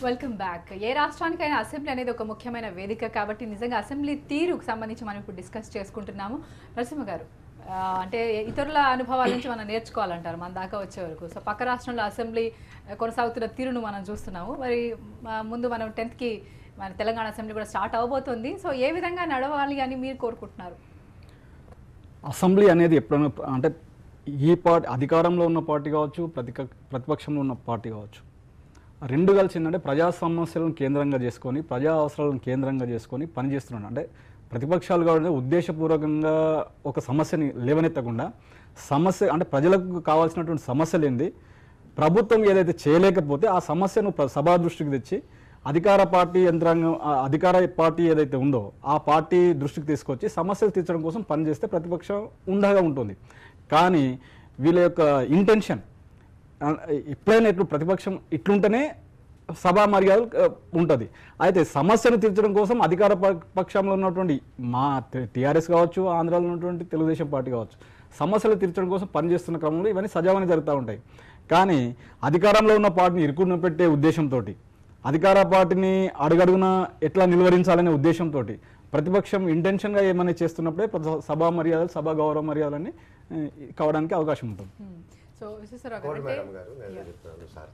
Welcome back ఏ రాష్ట్రానికైనా assembly అనేది ఒక ముఖ్యమైన వేదిక కాబట్టి నిజంగా అసెంబ్లీ తీరుకు సంబంధించి మనం ఇప్పుడు డిస్కస్ చేసుకుంటున్నాము నరసింహ గారు ఆ, అంటే ఇతరుల అనుభవాల నుంచి మనం నేర్చుకోవాలంటారు మన దాకా వచ్చే వరకు సో పక్క రాష్ట్రంలో అసెంబ్లీ కొనసాగుతున్న తీరును మనం చూస్తున్నాము మరి ఆ, ముందు మనం టెన్త్కి మన తెలంగాణ అసెంబ్లీ కూడా స్టార్ట్ అవబోతుంది సో ఏ విధంగా నడవాలి అని మీరు కోరుకుంటున్నారు అసెంబ్లీ అనేది ఎప్పుడైనా అంటే ఈ పార్టీ అధికారంలో ఉన్న పార్టీ కావచ్చు ప్రతిక ప్రతిపక్షంలో ఉన్న పార్టీ కావచ్చు ఆ రెండు కలిసి ఏంటంటే ప్రజా సమస్యలను కేంద్రంగా చేసుకొని ప్రజా అవసరాలను కేంద్రంగా చేసుకొని పనిచేస్తున్నాడు అంటే ప్రతిపక్షాలు కాబట్టి ఉద్దేశపూర్వకంగా ఒక సమస్యని లేవనెత్తకుండా సమస్య అంటే ప్రజలకు కావాల్సినటువంటి సమస్యలు ఏంది ప్రభుత్వం ఏదైతే చేయలేకపోతే ఆ సమస్యను ప్ర- సభా దృష్టికి తెచ్చి అధికార పార్టీ యంత్రాంగం ఆ అధికార పార్టీ ఏదైతే ఉందో ఆ పార్టీ దృష్టికి తీసుకొచ్చి సమస్యలు తీర్చడం కోసం పనిచేస్తే ప్రతిపక్షం ఉండగా ఉంటుంది కానీ వీళ్ళ యొక్క ఇంటెన్షన్ ఆ, ఎప్పుడైనా ఇట్లు ప్రతిపక్షం ఇట్లుంటేనే సభా మర్యాదలు ఉంటుంది అయితే సమస్యను తీర్చడం కోసం అధికార ప- పక్షంలో ఉన్నటువంటి మా టీఆర్ఎస్ కావచ్చు ఆంధ్రాలో ఉన్నటువంటి తెలుగుదేశం పార్టీ కావచ్చు సమస్యలు తీర్చడం కోసం పనిచేస్తున్న క్రమంలో ఇవన్నీ సజావుగా జరుగుతూ ఉంటాయి కానీ అధికారంలో ఉన్న పార్టీని ఇరుకున్న పెట్టే ఉద్దేశంతో అధికార పార్టీని అడుగడుగున ఎట్లా నిలువరించాలనే ఉద్దేశంతో ప్రతిపక్షం ఇంటెన్షన్గా ఏమైనా చేస్తున్నప్పుడే ప్రజ- సభా మర్యాదలు సభా గౌరవ మర్యాదలన్నీ ఆ, కావడానికి అవకాశం ఉంటుంది Hmm. సో విశ్వేశ్వరరావు కోడి గారు మేడం అంటే గారు నేను చెప్తున్నాను సార్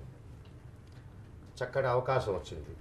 చక్కటి అవకాశం వచ్చింది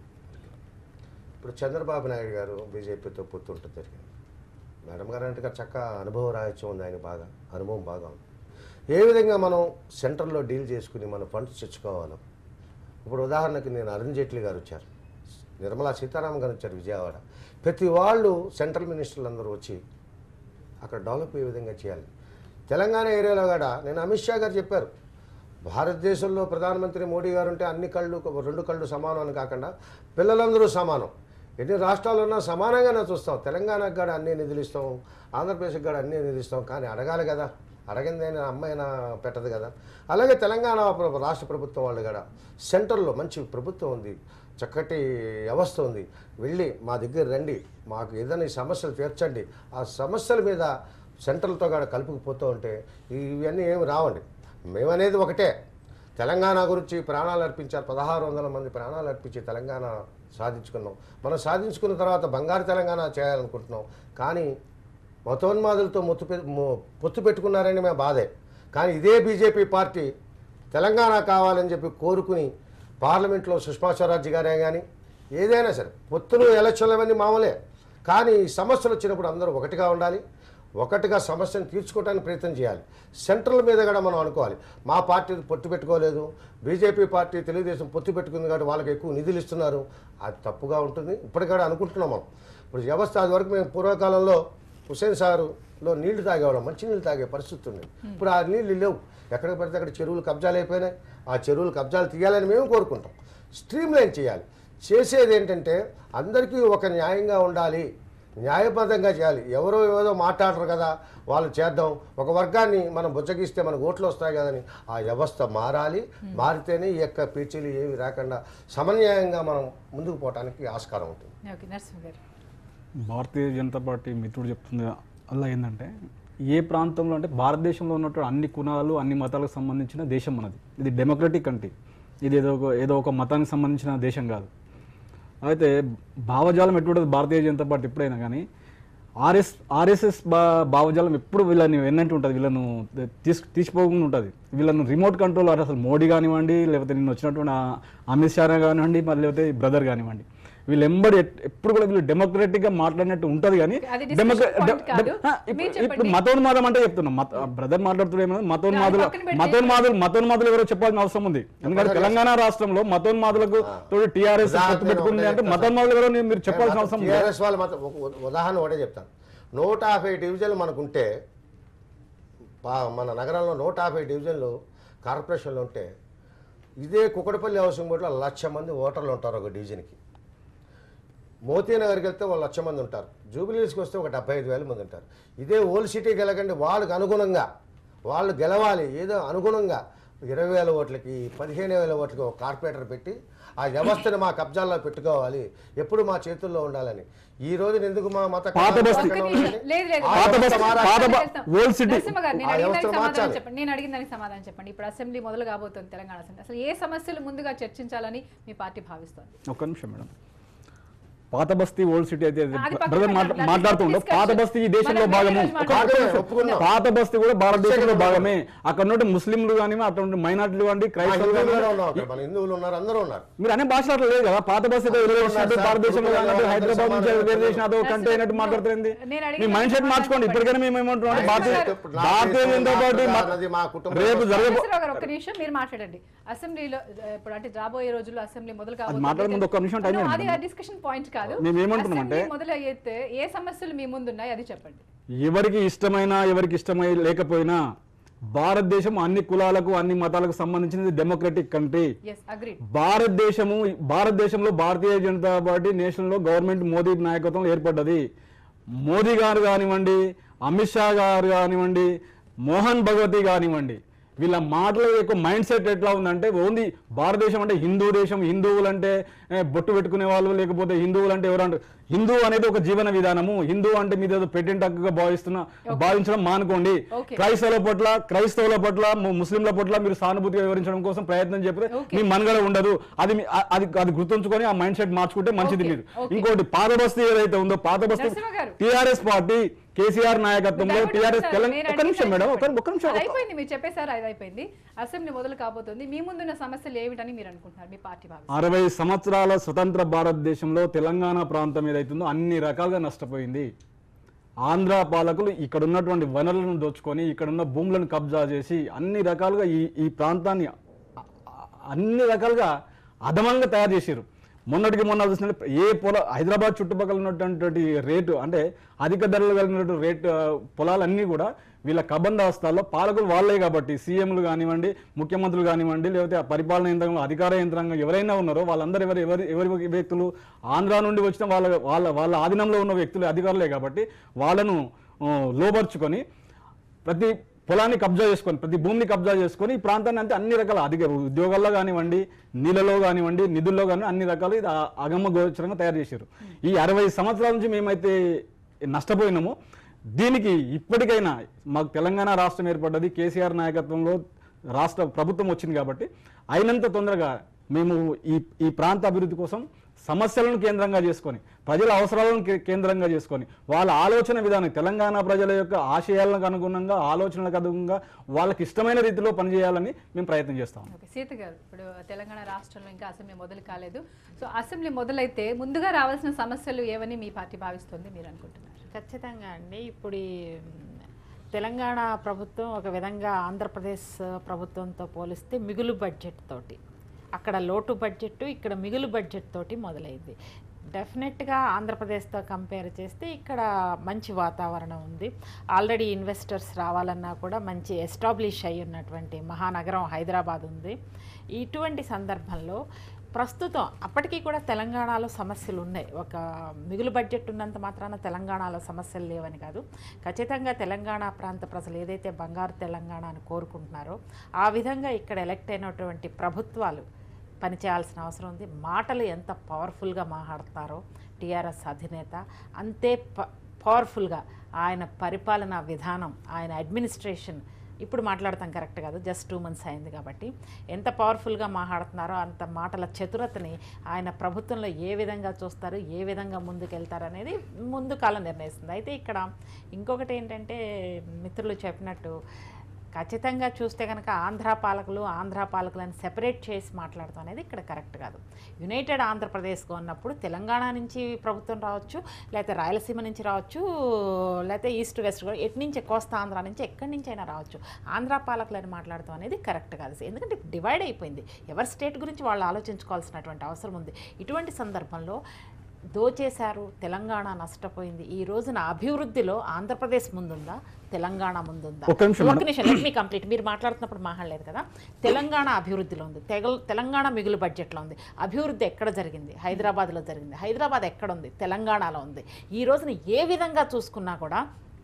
ఇప్పుడు చంద్రబాబు నాయుడు గారు బీజేపీతో పొత్తుంటే జరిగింది మేడం గారు అంటే చక్క అనుభవ రాహిత్యం ఉంది ఆయన బాగా అనుభవం బాగా ఉంది ఏ విధంగా మనం సెంటర్లో డీల్ చేసుకుని మన ఫండ్స్ తెచ్చుకోవాలో ఇప్పుడు ఉదాహరణకి నేను అరుణ్ జైట్లీ గారు వచ్చారు నిర్మలా సీతారామన్ గారు వచ్చారు విజయవాడ ప్రతి వాళ్ళు సెంట్రల్ మినిస్టర్లు అందరూ వచ్చి అక్కడ డెవలప్ ఏ విధంగా చేయాలి తెలంగాణ ఏరియాలో కూడా నేను అమిత్ షా గారు చెప్పారు భారతదేశంలో ప్రధానమంత్రి మోడీ గారు ఉంటే అన్ని కళ్ళు రెండు కళ్ళు సమానం అని కాకుండా పిల్లలందరూ సమానం ఎన్ని రాష్ట్రాలు ఉన్నా సమానంగానే చూస్తాం తెలంగాణకు కూడా అన్ని నిధులు ఇస్తాం ఆంధ్రప్రదేశ్కి కూడా అన్ని నిధులు ఇస్తాం కానీ అడగాలి కదా అడగిందైనా అమ్మాయినా పెట్టదు కదా అలాగే తెలంగాణ ప్ర- రాష్ట్ర ప్రభుత్వం వాళ్ళు కూడా సెంటర్లో మంచి ప్రభుత్వం ఉంది చక్కటి వ్యవస్థ ఉంది వెళ్ళి మా దగ్గర రండి మాకు ఏదైనా ఈ సమస్యలు తీర్చండి ఆ సమస్యల మీద సెంట్రల్తో కూడా కలుపుకుపోతూ ఉంటే ఇవన్నీ ఏమి రావండి మేమనేది ఒకటే తెలంగాణ గురించి ప్రాణాలు అర్పించారు పదహారు వందల మంది ప్రాణాలు అర్పించి తెలంగాణ సాధించుకున్నాం మనం సాధించుకున్న తర్వాత బంగారు తెలంగాణ చేయాలనుకుంటున్నాం కానీ మతోన్మాదులతో మొత్తు పె- మొ- పొత్తు పెట్టుకున్నారని మేము బాధే కానీ ఇదే బీజేపీ పార్టీ తెలంగాణ కావాలని చెప్పి కోరుకుని పార్లమెంట్లో సుష్మా స్వరాజ్ గారే కానీ ఏదైనా సరే పొత్తులు ఎలక్షన్లు అవన్నీ మామూలే కానీ ఈ సమస్యలు వచ్చినప్పుడు అందరూ ఒకటిగా ఉండాలి ఒకటిగా సమస్యను తీర్చుకోవడానికి ప్రయత్నం చేయాలి సెంట్రల్ మీద కూడా మనం అనుకోవాలి మా పార్టీ పొత్తు పెట్టుకోలేదు బీజేపీ పార్టీ తెలుగుదేశం పొత్తు పెట్టుకుంది కాబట్టి వాళ్ళకి ఎక్కువ నిధులు ఇస్తున్నారు అది తప్పుగా ఉంటుంది ఇప్పటికి కూడా అనుకుంటున్నాం మనం ఇప్పుడు వ్యవస్థ అది వరకు మేము పూర్వకాలంలో హుసేన్ సారులో నీళ్లు తాగేవాళ్ళం మంచి నీళ్ళు తాగే పరిస్థితి ఉంది ఇప్పుడు ఆ నీళ్లు లేవు ఎక్కడ పడితే అక్కడ చెరువులు కబ్జాలు అయిపోయినాయి ఆ చెరువులు కబ్జాలు తీయాలని మేము కోరుకుంటాం స్ట్రీమ్ లైన్ చేయాలి చేసేది ఏంటంటే అందరికీ ఒక న్యాయంగా ఉండాలి న్యాయబద్ధంగా చేయాలి ఎవరో ఏదో మాట్లాడరు కదా వాళ్ళు చేద్దాం ఒక వర్గాన్ని మనం బుచ్చగిస్తే మనకు ఓట్లు వస్తాయి కదని ఆ వ్యవస్థ మారాలి మారితేనే ఈ యొక్క పీచీలు ఏవి రాకుండా సమన్యాయంగా మనం ముందుకు పోవడానికి ఆస్కారం ఉంటుంది ఓకే నరసింహ గారు భారతీయ జనతా పార్టీ మిత్రుడు చెప్తుంది అలా ఏంటంటే ఏ ప్రాంతంలో అంటే భారతదేశంలో ఉన్నటువంటి అన్ని కులాలు అన్ని మతాలకు సంబంధించిన దేశం మనది ఇది డెమోక్రటిక్ కంట్రీ ఇది ఏదో ఒక ఏదో ఒక మతానికి సంబంధించిన దేశం కాదు అయితే భావజాలం ఎటువంటి భారతీయ జనతా పార్టీ ఎప్పుడైనా కానీ ఆర్ఎస్ ఆర్ఎస్ఎస్ బా భావజాలం ఎప్పుడు వీళ్ళని వెన్నట్టు ఉంటుంది వీళ్ళను తీసు తీసిపోకుండా ఉంటుంది వీళ్ళను రిమోట్ కంట్రోల్ అసలు మోడీ కానివ్వండి లేకపోతే నిన్న వచ్చినటువంటి ఆ అమిత్ షా కానివ్వండి మరి లేకపోతే బ్రదర్ కానివ్వండి వీళ్ళు ఎంబడి ఎట్- ఎప్పుడు కూడా వీళ్ళు డెమోక్రటిక్ గా మాట్లాడినట్టు ఉంటది కానీ అది discussion డెమోక్ర- point డె- కాదు. డె- ఆ, ఇప్పుడు- మీరు ఇప్పుడు చెప్పండి. మతోన్మాదం అంటే చెప్తున్నాం మత బ్రదర్ మాట్లాడుతున్నా మతోన్మాదులు పక్కన పెట్టి మతోన్మాదులు మతోన్మాదులు ఎవరో చెప్పాల్సిన అవసరం ఉంది ఎందుకంటే తెలంగాణ రాష్ట్రంలో మతోన్మాదులకు తోటి టీఆర్ఎస్ ఉదాహరణ పెట్టుకుంది అంటే ఒకటే మతోన్మాదులు ఎవరో నేను- మీరు చెప్పాల్సిన అవసరం ఉంది టీఆర్ఎస్ వాళ్ళు మాత్రం ఒక ఉ- ఉదాహరణ ఒకటే చెప్తాను నూట యాభై డివిజన్లు మనకుంటే పా- మన నగరంలో నూట యాభై డివిజన్లు కార్పొరేషన్లు ఉంటే ఇదే కుక్కడపల్లి హౌసింగ్ బోర్డులో లక్ష మంది ఓటర్లు ఉంటారు ఒక డివిజన్కి మోతీనగర్కి వెళ్తే వాళ్ళు లక్ష మంది ఉంటారు జూబిలీస్కి వస్తే ఒక డెబ్బై ఐదు వేల మంది ఉంటారు ఇదే ఓల్డ్ సిటీ గెలకండి వాళ్ళకి అనుగుణంగా వాళ్ళు గెలవాలి ఏదో అనుగుణంగా ఇరవై వేల ఓట్లకి పదిహేను వేల ఓట్లకి ఒక కార్పొరేటర్ పెట్టి ఆ వ్యవస్థను మా కబ్జాల్లో పెట్టుకోవాలి ఎప్పుడు మా చేతుల్లో ఉండాలని ఈ రోజు ఎందుకు మా మత పాత కళాశాల బస్తీ. పక్కన ఒక్క నిమిషం. ఉండాలి? లేదు లేదు ఆ పాత వ్యవస్థ బస్తీ- మారాలి. పాత బ- ఓల్డ్ సిటీ. నరసింహ గారు, నేను ఆ అడిగిన వ్యవస్థ దానికి సమాధానం మార్చాలి. చెప్పండి నేను అడిగిన దానికి సమాధానం చెప్పండి ఇప్పుడు అసెంబ్లీ మొదలు కాబోతుంది తెలంగాణ అసెంబ్లీ అసలు ఏ సమస్యలు ముందుగా చర్చించాలని మీ పార్టీ భావిస్తోంది ఒక్క నిమిషం మేడం పాత బస్తీ ఓల్డ్ సిటీ అయితే అది పక్కన బ్రదర్ మాట్లా- పెట్టండి. మాట్లాడుతూ ఉండవు Discussion. పాత బస్తీ ఈ దేశంలో మనం భాగము వేరే రోజు ఒక్క మాట్లాడుకుందాం. నిమిషం. ఒప్పుకున్నాం. పాత బస్తీ కూడా భారతదేశంలో ప్రత్యేకంగా భాగమే అక్కడ నుండి ముస్లింలు కానీ అక్కడ నుండి మైనార్టీలు కానీ ఆ క్రైస్తవులు హిందువులు కూడా కానీ ఉన్నాం అక్కడ. మన హిందువులు ఉన్నారు అందరూ ఉన్నారు మీరు అనే భాషలో అట్లా లేదు కదా పాత బస్తీ ఏదో అందరూ వేరే ఉన్నారు చేసినట్టు సార్. భారతదేశంలో ఇప్పుడు కానట్టు అందరూ హైదరాబాద్ నుంచి సమానం వేరే చేసిన అదో కంటే అయినట్టు No. మాట్లాడుతుంది నేను అడిగిన మీ మైండ్ సెట్ సమాధానం మార్చుకోండి చెప్పండి. ఇప్పటికైనా మేము ఏమంటున్నాం నరసింహ భారతీయ గారు. నా భారతీయ దేశం, జనతా నా పార్టీ ప్రజా మా- నది, మా కుటుంబం రేపు జరగబో నాగేశ్వరరావు గారు ఒక్క నిమిషం మీరు మాట్లాడండి అసెంబ్లీలో ఆ, ఇప్పుడు అంటే రాబోయే రోజుల్లో అసెంబ్లీ మొదలు కాబోతుంది. మాట్లాడే ముందు ఒక్క నిమిషం టైం No, ఇవ్వండి. అది ఆ డిస్కషన్ పాయింట్ కాదు మేము ఏమంటున్నాం అంటే- అసెంబ్లీ మొదలు అయితే ఏ సమస్యలు మీ ముందు ఉన్నాయి అది చెప్పండి ఎవరికి ఇష్టమైనా ఎవరికి ఇష్టమై లేకపోయినా భారతదేశం అన్ని కులాలకు అన్ని మతాలకు సంబంధించినది డెమోక్రటిక్ కంట్రీ ఎస్ అగ్రీడ్ భారతదేశము భారతదేశంలో భారతీయ జనతా పార్టీ నేషనల్లో గవర్నమెంట్ మోదీ నాయకత్వంలో ఏర్పడ్డది మోదీ గారు కానివ్వండి అమిత్ షా గారు కానివ్వండి మోహన్ భగవతి కానివ్వండి వీళ్ళ మాటల యొక్క మైండ్ సెట్ ఎట్లా ఉందంటే ఓన్లీ భారతదేశం అంటే హిందూ దేశం హిందువులు అంటే ఏ, బొట్టు పెట్టుకునే వాళ్ళు లేకపోతే హిందువులు అంటే ఎవరు అంటారు హిందూ అనేది ఒక జీవన విధానము హిందూ అంటే మీద ఏదో పెటెంట్ హక్కుగా భావిస్తున్న భావించడం మానుకోండి Okay. క్రైస్తవుల పట్ల క్రైస్తవుల పట్ల ము- ముస్లింల పట్ల మీరు సానుభూతిగా వివరించడం కోసం ప్రయత్నం చెప్తే Okay. మీ మనుగడ ఉండదు అది మీ- ఆ- అది అది గుర్తుంచుకొని ఆ మైండ్ సెట్ మార్చుకుంటే మంచిది Okay. మీరు Okay. ఇంకోటి పాత బస్తీ ఏదైతే ఉందో పాత బస్తీ నరసింహ గారు. టిఆర్ఎస్ పార్టీ కేసీఆర్ నాయకత్వంలో డైవర్ట్ టిఆర్ఎస్ చేస్తారు. తెలంగాణ నేను ఒక్క నిమిషం అడిగిన మేడం దానికి ఒక్క చెప్పండి. ఒక్క నిమిషం అది ఒక్క- అయిపోయింది మీరు చెప్పేశారు అది అయిపోయింది అసెంబ్లీ మొదలు కాబోతుంది మీ ముందున్న సమస్యలు ఏమిటని మీరు అనుకుంటున్నారు మీ పార్టీ భావిస్తారు అరవై సంవత్సరాల స్వతంత్ర భారతదేశంలో తెలంగాణ ప్రాంతం ఏదైతుందో అన్ని రకాలుగా నష్టపోయింది ఆంధ్ర పాలకులు ఇక్కడ ఉన్నటువంటి వనరులను దోచుకొని ఇక్కడ ఉన్న భూములను కబ్జా చేసి అన్ని రకాలుగా ఈ ఈ ప్రాంతాన్ని అ- అ- అన్ని రకాలుగా అధమంగా తయారు చేశారు మొన్నటికి మొన్న చూసినట్టు ఏ పొల హైదరాబాద్ చుట్టుపక్కల ఉన్నటువంటి రేటు అంటే అధిక ధరలు కలిగినటువంటి రేటు ఆ, పొలాలన్నీ కూడా వీళ్ళ కబంధ హస్తాల్లో పాలకులు వాళ్ళే కాబట్టి సీఎంలు కానివ్వండి ముఖ్యమంత్రులు కానివ్వండి లేకపోతే ఆ పరిపాలన యంత్రాంగం అధికార యంత్రాంగం ఎవరైనా ఉన్నారో వాళ్ళందరూ ఎవరు ఎవరి ఎవరి వ్యక్తులు ఆంధ్ర నుండి వచ్చిన వాళ్ళ వాళ్ళ వాళ్ళ ఆధీనంలో ఉన్న వ్యక్తులు అధికారులే కాబట్టి వాళ్ళను ఆ, లోబర్చుకొని ప్రతి పొలాన్ని కబ్జా చేసుకొని ప్రతి భూమిని కబ్జా చేసుకొని ఈ ప్రాంతాన్ని అంతే అన్ని రకాల అధిక ఉద్యోగాల్లో కానివ్వండి నీళ్ళలో కానివ్వండి నిధుల్లో కానీ అన్ని రకాలు ఇది ఆ- అగమ్య గోచరంగా తయారు చేశారు ఈ అరవై సంవత్సరాల నుంచి మేమైతే నష్టపోయినామో దీనికి ఇప్పటికైనా మాకు తెలంగాణ రాష్ట్రం ఏర్పడ్డది కేసీఆర్ నాయకత్వంలో రాష్ట్ర ప్రభుత్వం వచ్చింది కాబట్టి అయినంత తొందరగా మేము ఈ ఈ ప్రాంత అభివృద్ధి కోసం సమస్యలను కేంద్రంగా చేసుకొని ప్రజల అవసరాలను కే- కేంద్రంగా చేసుకొని వాళ్ళ ఆలోచన విధానం తెలంగాణ ప్రజల యొక్క ఆశయాలకు అనుగుణంగా ఆలోచనలకు అనుగుణంగా వాళ్ళకి ఇష్టమైన రీతిలో పనిచేయాలని మేము ప్రయత్నం చేస్తాం ఓకే సీత గారు ఇప్పుడు తెలంగాణ రాష్ట్రంలో ఇంకా అసెంబ్లీ మొదలు కాలేదు సో అసెంబ్లీ మొదలైతే ముందుగా రావాల్సిన సమస్యలు ఏవని మీ పార్టీ భావిస్తుంది మీరు అనుకుంటున్నారు ఖచ్చితంగా అండి ఇప్పుడు ఈ మ్, తెలంగాణ ప్రభుత్వం ఒక విధంగా ఆంధ్రప్రదేశ్ ప్రభుత్వంతో పోలిస్తే మిగులు బడ్జెట్ తోటి అక్కడ లోటు బడ్జెట్ ఇక్కడ మిగులు బడ్జెట్ తోటి మొదలైంది డెఫినెట్గా ఆంధ్రప్రదేశ్తో కంపేర్ చేస్తే ఇక్కడ మంచి వాతావరణం ఉంది ఆల్రెడీ ఇన్వెస్టర్స్ రావాలన్నా కూడా మంచి ఎస్టాబ్లిష్ అయి ఉన్నటువంటి మహానగరం హైదరాబాద్ ఉంది ఇటువంటి సందర్భంలో ప్రస్తుతం అప్పటికీ కూడా తెలంగాణలో సమస్యలు ఉన్నాయి ఒక మిగులు బడ్జెట్ ఉన్నంత మాత్రాన తెలంగాణలో సమస్యలు లేవని కాదు ఖచ్చితంగా తెలంగాణ ప్రాంత ప్రజలు ఏదైతే బంగారు తెలంగాణ అని కోరుకుంటున్నారో ఆ విధంగా ఇక్కడ ఎలక్ట్ అయినటువంటి ప్రభుత్వాలు పనిచేయాల్సిన అవసరం ఉంది మాటలు ఎంత పవర్ఫుల్గా మాట్లాడతారో టీఆర్ఎస్ అధినేత అంతే ప పవర్ఫుల్గా ఆయన పరిపాలనా విధానం ఆయన అడ్మినిస్ట్రేషన్ ఇప్పుడు మాట్లాడతాం కరెక్ట్ కాదు జస్ట్ టూ మంత్స్ అయింది కాబట్టి ఎంత పవర్ఫుల్గా మాట్లాడుతున్నారో అంత మాటల చతురతని ఆయన ప్రభుత్వంలో ఏ విధంగా చూస్తారు ఏ విధంగా ముందుకెళ్తారు అనేది ముందు కాలం నిర్ణయిస్తుంది అయితే ఇక్కడ ఇంకొకటి ఏంటంటే మిత్రులు చెప్పినట్టు ఖచ్చితంగా చూస్తే కనుక ఆంధ్ర పాలకులు ఆంధ్ర పాలకులను సెపరేట్ చేసి మాట్లాడటం అనేది ఇక్కడ కరెక్ట్ కాదు యునైటెడ్ ఆంధ్రప్రదేశ్గా ఉన్నప్పుడు తెలంగాణ నుంచి ప్రభుత్వం రావచ్చు లేకపోతే రాయలసీమ నుంచి రావచ్చు లేకపోతే ఈస్ట్ వెస్ట్ కూడా ఎటు నుంచి కోస్తా ఆంధ్ర నుంచి ఎక్కడి నుంచి అయినా రావచ్చు ఆంధ్ర పాలకులని మాట్లాడటం అనేది కరెక్ట్ కాదు ఎందుకంటే డివైడ్ అయిపోయింది ఎవరి స్టేట్ గురించి వాళ్ళు ఆలోచించుకోవాల్సినటువంటి అవసరం ఉంది ఇటువంటి సందర్భంలో దోచేశారు తెలంగాణ నష్టపోయింది ఈ రోజున అభివృద్ధిలో ఆంధ్రప్రదేశ్ ముందుందా తెలంగాణ ముందుందా ఒక్క నిమిషం ఒక్క మేడం. నిమిషం లెట్ మీ కంప్లీట్ మీరు మాట్లాడుతున్నప్పుడు మాట్లాడలేదు కదా తెలంగాణ అభివృద్ధిలో ఉంది తెగ తెలంగాణ మిగులు బడ్జెట్లో ఉంది అభివృద్ధి ఎక్కడ జరిగింది హైదరాబాద్లో జరిగింది హైదరాబాద్ ఎక్కడ ఉంది తెలంగాణలో ఉంది ఈ రోజున ఏ విధంగా చూసుకున్నా కూడా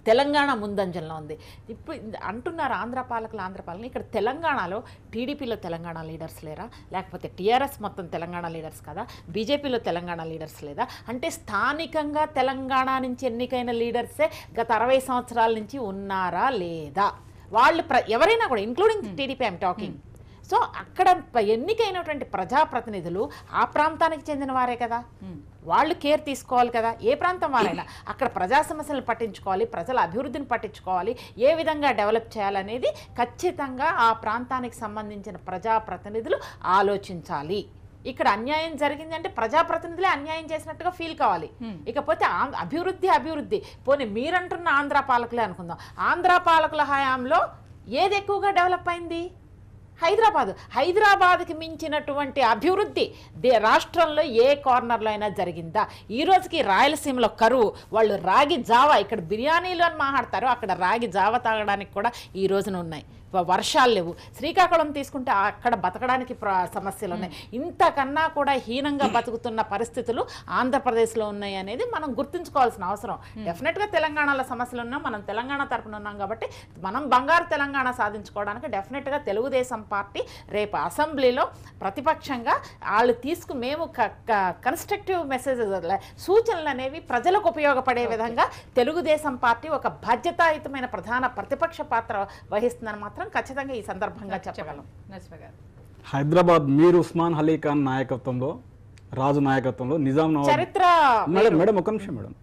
తెలంగాణ ముందంజంలో ఉంది ఇప్పుడు ఇది అంటున్నారు ఆంధ్ర పాలకులు ఆంధ్ర పాలకులు ఇక్కడ తెలంగాణలో టీడీపీలో తెలంగాణ లీడర్స్ లేరా లేకపోతే టీఆర్ఎస్ మొత్తం తెలంగాణ లీడర్స్ కదా బీజేపీలో తెలంగాణ లీడర్స్ లేదా అంటే స్థానికంగా తెలంగాణ నుంచి ఎన్నికైన లీడర్సే గత అరవై సంవత్సరాల నుంచి ఉన్నారా లేదా వాళ్ళు ప్ర ఎవరైనా కూడా including TDP I'm talking so అక్కడ ప- ఎన్నికైనటువంటి ప్రజాప్రతినిధులు ఆ ప్రాంతానికి చెందిన వారే కదా వాళ్ళు కేర్ తీసుకోవాలి కదా ఏ ప్రాంతం వారైనా అక్కడ ప్రజా సమస్యలను పట్టించుకోవాలి ప్రజల అభివృద్ధిని పట్టించుకోవాలి ఏ విధంగా డెవలప్ చేయాలనేది ఖచ్చితంగా ఆ ప్రాంతానికి సంబంధించిన ప్రజాప్రతినిధులు ఆలోచించాలి ఇక్కడ అన్యాయం జరిగింది అంటే ప్రజాప్రతినిధులే అన్యాయం చేసినట్టుగా ఫీల్ కావాలి ఇకపోతే ఆం- అభివృద్ధి అభివృద్ధి పోనీ మీరంటున్న ఆంధ్ర పాలకులే అనుకుందాం ఆంధ్ర పాలకుల హయాంలో ఏది ఎక్కువగా డెవలప్ అయింది హైదరాబాద్ హైదరాబాద్కి మించినటువంటి అభివృద్ధి దే రాష్ట్రంలో ఏ కార్నర్లో అయినా జరిగిందా ఈ రోజుకి రాయలసీమలో కరువు వాళ్ళు రాగి జావా ఇక్కడ బిర్యానీలు అని మాట్లాడతారు అక్కడ రాగి జావ తాగడానికి కూడా ఈ రోజున ఉన్నాయి వ- వర్షాలు లేవు శ్రీకాకుళం తీసుకుంటే అక్కడ బతకడానికి ప్ర- సమస్యలు ఉన్నాయి ఇంతకన్నా కూడా హీనంగా బతుకుతున్న పరిస్థితులు ఆంధ్రప్రదేశ్లో ఉన్నాయి అనేది మనం గుర్తుంచుకోవాల్సిన అవసరం డెఫినెట్గా తెలంగాణలో సమస్యలు ఉన్నా మనం తెలంగాణ తరపున ఉన్నాం కాబట్టి మనం బంగారు తెలంగాణ సాధించుకోవడానికి డెఫినెట్గా తెలుగుదేశం పార్టీ రేపు అసెంబ్లీలో ప్రతిపక్షంగా వాళ్ళు తీసుకు మేము కన్స్ట్రక్టివ్ మెసేజెస్ సూచనలు అనేవి ప్రజలకు ఉపయోగపడే విధంగా తెలుగుదేశం పార్టీ ఒక బాధ్యతాయుతమైన ప్రధాన ప్రతిపక్ష పాత్ర వహిస్తుందని మాత్రం ఖచ్చితంగా ఈ సందర్భంగా చెప్పగలం నరసింహ గారు హైదరాబాద్ మీర్ ఉస్మాన్ అలీ ఖాన్ నాయకత్వంలో రాజు నాయకత్వంలో నిజాం నవాబ్ చరిత్ర మేడం మేడం ఒక నిమిషం మేడం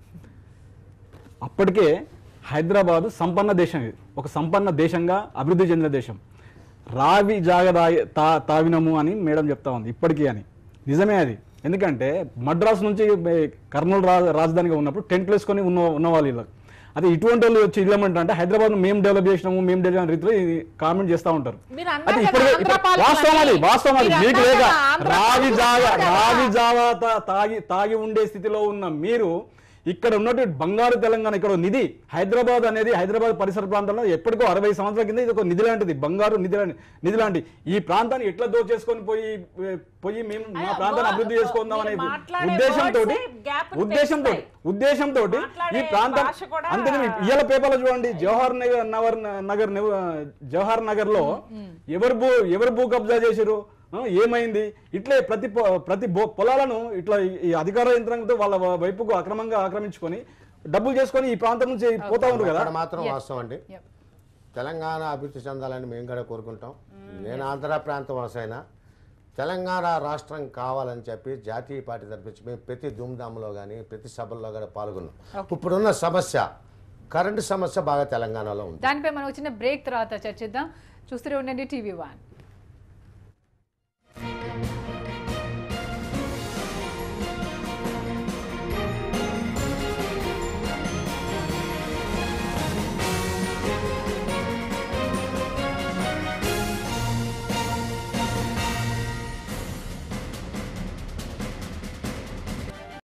అప్పటికే హైదరాబాద్ సంపన్న దేశం ఇది ఒక సంపన్న దేశంగా అభివృద్ధి చెందిన దేశం రావి జాగ తాగి- తా తావినము అని మేడం చెప్తా ఉంది ఇప్పటికీ అని నిజమే అది ఎందుకంటే మద్రాసు నుంచి ఏ, కర్నూలు రా రాజధానిగా ఉన్నప్పుడు టెంట్లు వేసుకొని ఉన్న ఉన్నవాళ్ళు వీళ్ళకి అదే ఇటువంటి వాళ్ళు వచ్చి ఇల్లేమంటారు అంటే హైదరాబాద్ మేము డెవలప్ చేసినాము మేము డెవలప్ రీతిలో ఇది కామెంట్ చేస్తూ ఉంటారు మీరు అన్నారు అది కదా ఇప్పుడు ఆంధ్ర ఇప్పుడు పాలకులని. వాస్తవం అది వాస్తవం అది మీరు మీకు అన్నారు లేక కదా ఆంధ్ర రావి జాగ పాలకులు కదా. రావి జావా తా- తాగి తాగి ఉండే స్థితిలో ఉన్న మీరు ఇక్కడ ఉన్నటువంటి బంగారు తెలంగాణ ఇక్కడ ఒక నిధి హైదరాబాద్ అనేది హైదరాబాద్ పరిసర ప్రాంతంలో ఎప్పటికో అరవై సంవత్సరాల కింద ఇది ఒక నిధి లాంటిది బంగారు నిధి లాంటి నిధి లాంటి ఈ ప్రాంతాన్ని ఎట్లా దోచేసుకొని పోయి ఏ, పోయి మేము మా అయ్యో, ప్రాంతాన్ని వా- అభివృద్ధి చేసుకుందాం అనే మీరు మాట్లాడే ఉద్దేశంతో words ఏ gap ని ఉద్దేశంతో పెంచుతాయి. ఉద్దేశంతో మాట్లాడే ఈ ప్రాంతం భాష కూడా- అంతే ఇవాళ పేపర్లో చూడండి జవహర్ నగర్ నగర్ నగర్ జవహర్ నగర్ లో ఎవరు భూ ఎవరు భూ కబ్జా చేశారు ఆ, ఏమైంది ఇట్లే ప్రతి పొ- ప్రతి బొ- పొలాలను ఇట్లా ఈ- ఈ అధికార యంత్రాంగంతో వాళ్ళ వ- వైపుకు అక్రమంగా ఆక్రమించుకొని డబ్బులు చేసుకొని ఈ ప్రాంతం నుంచి పోతా ఉంటారు కదా అక్కడ మాత్రం వాస్తవం అండి Yep. తెలంగాణ అభివృద్ధి చెందాలని మేము కూడా కోరుకుంటాం నేను ఆంధ్ర ప్రాంతం వలసైనా తెలంగాణ రాష్ట్రం కావాలని చెప్పి జాతీయ పార్టీ తరపించి మేము ప్రతి ధూమ్ధాంలో కానీ ప్రతి సభల్లో కూడా పాల్గొన్నాం ఇప్పుడున్న సమస్య కరెంటు సమస్య బాగా తెలంగాణలో ఉంది దానిపై మనం ఒక చిన్న బ్రేక్ తర్వాత చర్చిద్దాం చూస్తూనే ఉండండి టీవీ వన్